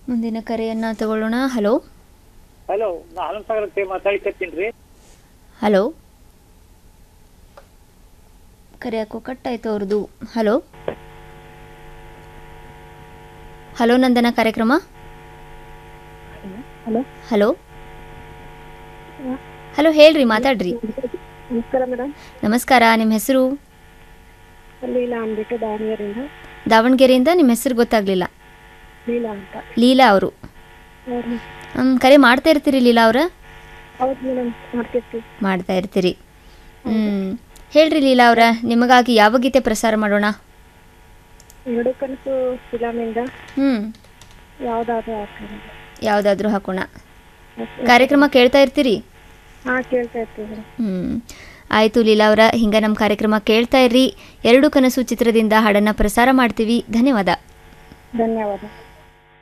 ಮುಂದಿನ ಕರೆಯನ್ನು ತಗೊಳ್ಳೋಣ ಹಲೋ ಹಲೋ ನಾ ಹನುಮಸಾಗರ ಅಂತ ಮಾತಾಡ್ಕತ್ತೀನಿ ರೀ ಹಲೋ ಕರೆ ಯಾಕೋ ಕಟ್ ಆಯ್ತು ಅವ್ರದ್ದು ಹಲೋ ಹಲೋ ನಂದನ ಕಾರ್ಯಕ್ರಮ ಹಲೋ ಹಲೋ ಹಲೋ ಹೇಳ್ರಿ ಮಾತಾಡ್ರಿ ನಮಸ್ಕಾರ ಮೇಡಮ್ ನಮಸ್ಕಾರ ನಿಮ್ಮ ಹೆಸರು ಲೀಲಾ ಅಂದ್ಬಿಟ್ಟು ದಾವಣಗೆರೆಯಿಂದ ದಾವಣಗೆರೆಯಿಂದ ನಿಮ್ಮ ಹೆಸರು ಗೊತ್ತಾಗ್ಲಿಲ್ಲ ಲೀಲಾ ಅಂತ ಲೀಲಾ ಅವರು ಹೌದು ಕರೆ ಮಾಡ್ತಾ ಇರ್ತೀರಿ ಲೀಲಾ ಅವರ ಹೌದು ಮೇಡಮ್ ಮಾಡ್ತಿರ್ತೀವಿ ಮಾಡ್ತಾ ಇರ್ತೀರಿ ಹ್ಮ್ ಹೇಳ್ರಿ ಲೀಲಾ ಅವರ ನಿಮಗಾಗಿ ಯಾವ ಗೀತೆ ಪ್ರಸಾರ ಮಾಡೋಣ ಎರಡು ಕನಸು ಫಿಲಮಿಂದ ಹ್ಮ್ ಯಾವುದಾದ್ರೂ ಆಗ್ತದೆ ಯಾವುದಾದ್ರೂ ಹಾಕೋಣ ಕಾರ್ಯಕ್ರಮ ಕೇಳ್ತಾ ಇರ್ತೀರಿ ಹಾಂ ಕೇಳ್ತಾ ಇರ್ತೀವಿ ಮೇಡಮ್ ಹ್ಮ್ ಆಯಿತು ಲೀಲಾ ಅವರ ಹಿಂಗೆ ನಮ್ಮ ಕಾರ್ಯಕ್ರಮ ಕೇಳ್ತಾ ಇರ್ರಿ ಎರಡು ಕನಸು ಚಿತ್ರದಿಂದ ಹಾಡನ್ನು ಪ್ರಸಾರ ಮಾಡ್ತೀವಿ ಧನ್ಯವಾದ ಧನ್ಯವಾದ